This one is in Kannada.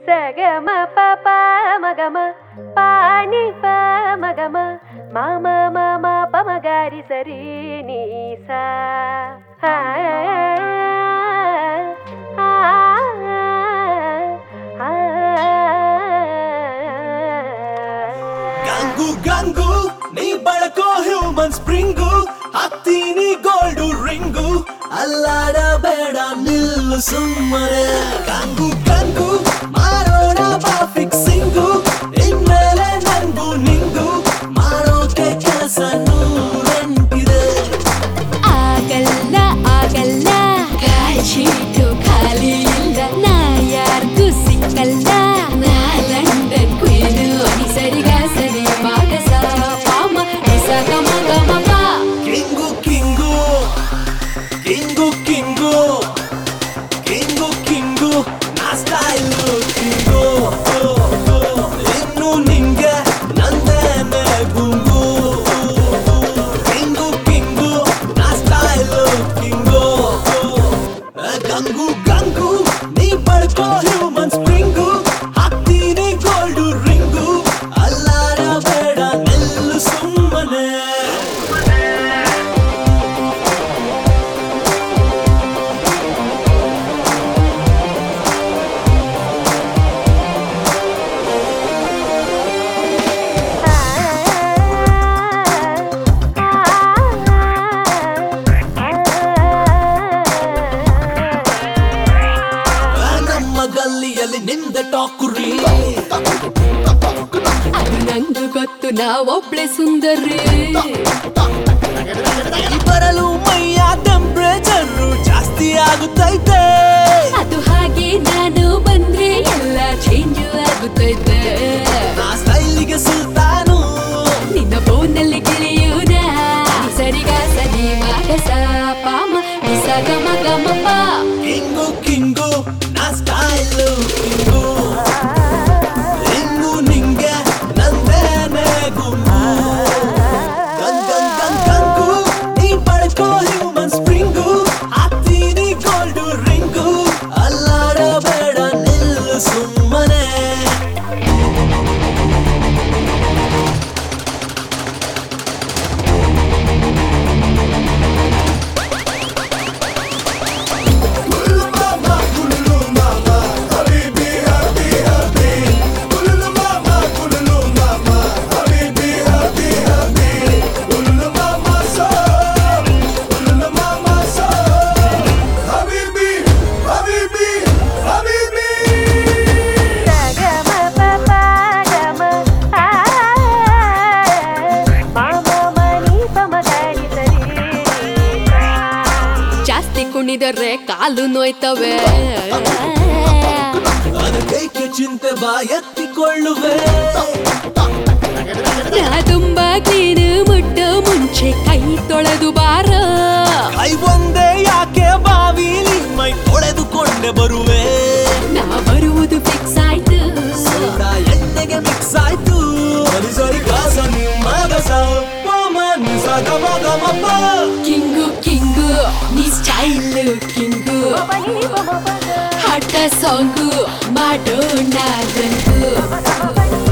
ಸಗಮ ಪಪ ಮಗಮ ಪಾನಿ ಪ ಮಗಮ ಮಾಮ ಮಾಮ ಪಮಗಾರಿ ಸರಿ ನೀ ಸಾ ಆ, ಆ, ಆ, ಗಂಗು ಗಂಗು ನೀ ಬಳಕೋ ಹ್ಯೂಮನ್ ಸ್ಪ್ರಿಂಗು ಹತ್ತೀನಿ ಗೋಲ್ಡು ರಿಂಗು ಅಲ್ಲಾಡಬೇಡ ನಿಲ್ಲು ಸುಮ್ಮನೆ ಗಂಗು ಗಂಗು ಮಾಡೋಣ ಬಾ ಫಿಕ್ಸಿಂಗು ಇನ್ಮೇಲೆ ನಂಗು ನಿಂಗು ಮಾಡೋಕೆ ಕೆಲಸ ನೂರೆಂಟಿದೆ ಆಗಲ್ಲ ಆಗಲ್ಲ ಕಾಲ್ಶೀಟು ಖಾಲಿ ಇಲ್ಲ ನಾ ಯಾರ್ಗೂ ಸಿಕ್ಕಲ್ಲ ನಾ ಲಂಡನ್ ಕ್ವೀನು ಸರಿಗ ಸರಿ ಮಾಗಸ ಪಾಮ ನಿಸ ಗಮ ಗಮ ಪಾ king king king king king king ನಾ ಸ್ಟೈಲು ಕಿಂಗು ಇನ್ನು ನಿಂಗೆ ನಂದೇನೆ ಗುಂಗು ಕಿಂಗು ಕಿಂಗು ನಾ ಸ್ಟೈಲು ಕಿಂಗು ಗಂಗು ಗಂಗು ನೀ ಬಳ್ಕೋ ಹ್ಯೂಮನ್ ಸ್ಪ್ರಿಂಗು ಹಾಕ್ತೀನಿ ಗೋಲ್ಡು ರಿಂಗು ಅಲ್ಲಾಡಬೇಡ ನಿಲ್ಲು ಸುಮ್ಮನೆ ನಮ್ಮ ಗಲ್ಲಿಯಲ್ಲಿ ನಿಂದ ಟಾಕುರಿ ಅದು ನಂಗೂ ಗೊತ್ತು ನಾವೊಬ್ಳೆ ಸುಂದರಿ ಬರಲು ಮೈಯ ಟೆಂಪ್ರೇಚರ್ ಜಾಸ್ತಿ ಆಗುತ್ತೈತೆ ಅದು ಹಾಗೆ ನಾನು ಬಂದ್ರೆ ಎಲ್ಲ ಚೇಂಜ್ ಆಗುತ್ತೈತೆ ನಾ ಸ್ಟೈಲಿಗೆ ಸುಲ್ತಾನು ನಿನ್ನ ಬೋನಲ್ಲಿ ಗಿಳಿಯೂನ ಸರಿಗ ಸರಿ ಮಾಗಸ ಪಾಮ ನಿಸ ಗಮ ಗಮ ಪಾ ಕಿಂಗು ಕಿಂಗು ನಾ ಸ್ಟೈಲು ಕಿಂಗು ಇನ್ನು ನಿಂಗೆ ನಂದೇನೆ ಗುಂಗು ಗಂಗ್ ಗಂಗ್ ಗಂಗ್ ಗಂಗು ನೀ ಬಳ್ಕೋ ಹ್ಯೂಮನ್ ಸ್ಪ್ರಿಂಗು ಹಾಕ್ತೀನಿ ಗೋಲ್ಡು ರಿಂಗು ಅಲ್ಲಾಡಬೇಡ ನಿಲ್ಲು ಸುಮ್ಮನೆ ಸಗಮ ಪಪ ಗಮ ಆ, ಮಾಮ ಮನಿ ಪಮಗಾರಿ ಸರಿ ನೀ ಸಾ. ಜಾಸ್ತಿ ಕುಣಿದರೆ ಕಾಲು ನೋಯ್ತವೆ ಅದಕ್ಕೆ ಚಿಂತೆ ಬಾ ಎತ್ತಿಕೊಳ್ಳುವೆ ನಾ ತುಂಬಾ ಕ್ಲೀನ್ ಮುಟ್ಟೋ ಮುಂಚೆ ಕೈ ತೊಳೆದು ಬಾರ ಕೈ ಒಂದೇ ಯಾಕೆ ಬಾವಿಲಿ ಮೈ ತೊಳೆದುಕೊಂಡೆ ಬರುವೆ ನಾ ಬರುವುದು ಫಿಕ್ಸ್ ಆಯ್ತು ಸೋಡಾ ಎಣ್ಣೆಗೆ ಮಿಕ್ಸ್ ಆಯ್ತು ಸರಿ ಸರಿ ಕಾಸ ನಿಮ್ಮಗಸ ನಿಸ ಗಮ ಗಮಪ ಕಿಂಗು ಕಿಂಗು ನೀ ಸ್ಟೈಲ್ ಕಿಂಗು ಪನಿ ಪಮ ಪಗ ಹಠ ಸಾಂಗು ಮಾಡೋಣ ರಂಗು ಪಮ ಪನಿ